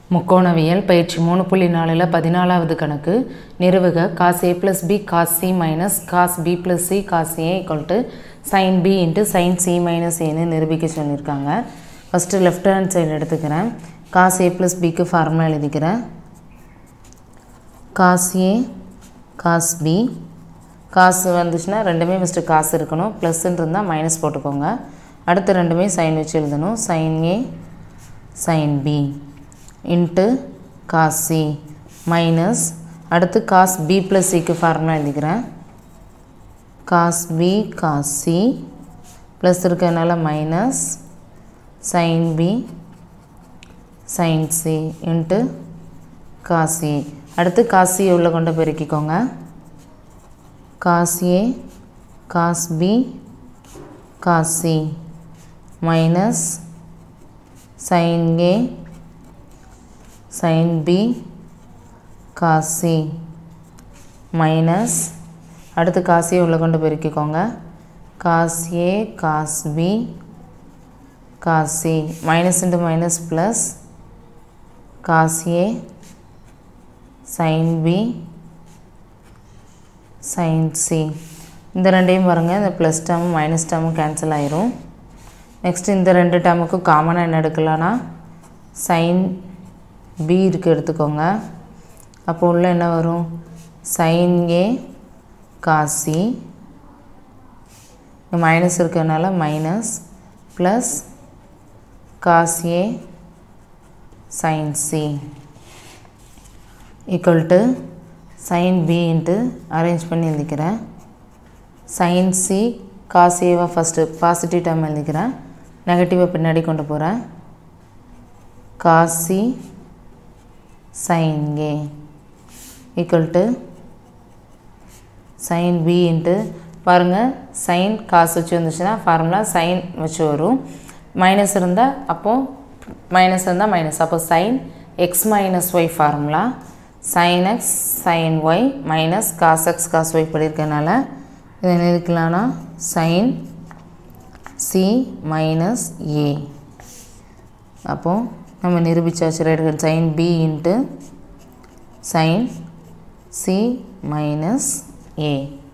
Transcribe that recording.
முக்கோணவியல் பயிற்சி மூணு புள்ளி நாலில் பதினாலாவது கணக்கு நிறுவுக cos A plus B cos C minus cos B plus C cos A equal to sine B into sine C minus ஏன்னு நிரூபிக்க சொல்லியிருக்காங்க ஃபஸ்ட்டு லெஃப்ட் ஹேண்ட் சைடு எடுத்துக்கிறேன் காஸ் ஏ ப்ளஸ் பிக்கு ஃபார்முலா எழுதிக்கிறேன் cos A cos B cos வந்துச்சுன்னா ரெண்டுமே first காசு இருக்கணும் ப்ளஸ்ன்னு இருந்தால் மைனஸ் போட்டுக்கோங்க அடுத்து ரெண்டுமே சைன் வச்சு எழுதணும் sine A sine B into cos C minus அடுத்து காஸ் பி ப்ளஸ் சிக்கு ஃபார்முலா எழுதிக்கிறேன் cos B cos C plus இருக்கிறதுனால minus sine B sine C into cos A அடுத்து காஸ் சி உள்ள கொண்டு பெருக்கிக்கோங்க cos A cos B cos C minus sine A sine B cos C minus அடுத்து cos A உள்ள கொண்டு பெருக்கிக்கோங்க cos A cos B cos C minus into minus plus cos A sine B sine C இந்த ரெண்டையும் பாருங்கள் இந்த plus டேர்மும் minus டேர்மும் கேன்சல் ஆயிரும் நெக்ஸ்ட் இந்த ரெண்டு டேர்முக்கும் காமனாக என்ன எடுக்கலாம்னா சைன் பி இருக்கு எடுத்துக்கோங்க அப்போ உள்ள என்ன வரும் சைன் ஏ காசி மைனஸ் இருக்கிறதுனால minus plus cos A sine C equal to sine B into arrange பண்ணி எழுதிக்கிறேன் சைன் சி காஸ் ஏவை ஃபஸ்ட்டு பாசிட்டிவ் டேர்ம் எழுதிக்கிறேன் நெகட்டிவை பின்னாடி கொண்டு போகிறேன் cos C sine A equal to sine B into பாருங்கள் சைன் காசு வச்சு வந்துச்சுன்னா ஃபார்முலா சைன் வச்சு வரும் மைனஸ் இருந்தால் அப்போது மைனஸ் இருந்தால் மைனஸ் அப்போ sine X minus Y formula sine X sine Y minus cos X cos Y பண்ணியிருக்கனால இதை என்ன இருக்கலாம்னா சைன் சி மைனஸ் ஏ அப்போது நம்ம நிரூபிச்சாச்சு right hand sine B into sine C minus ஏ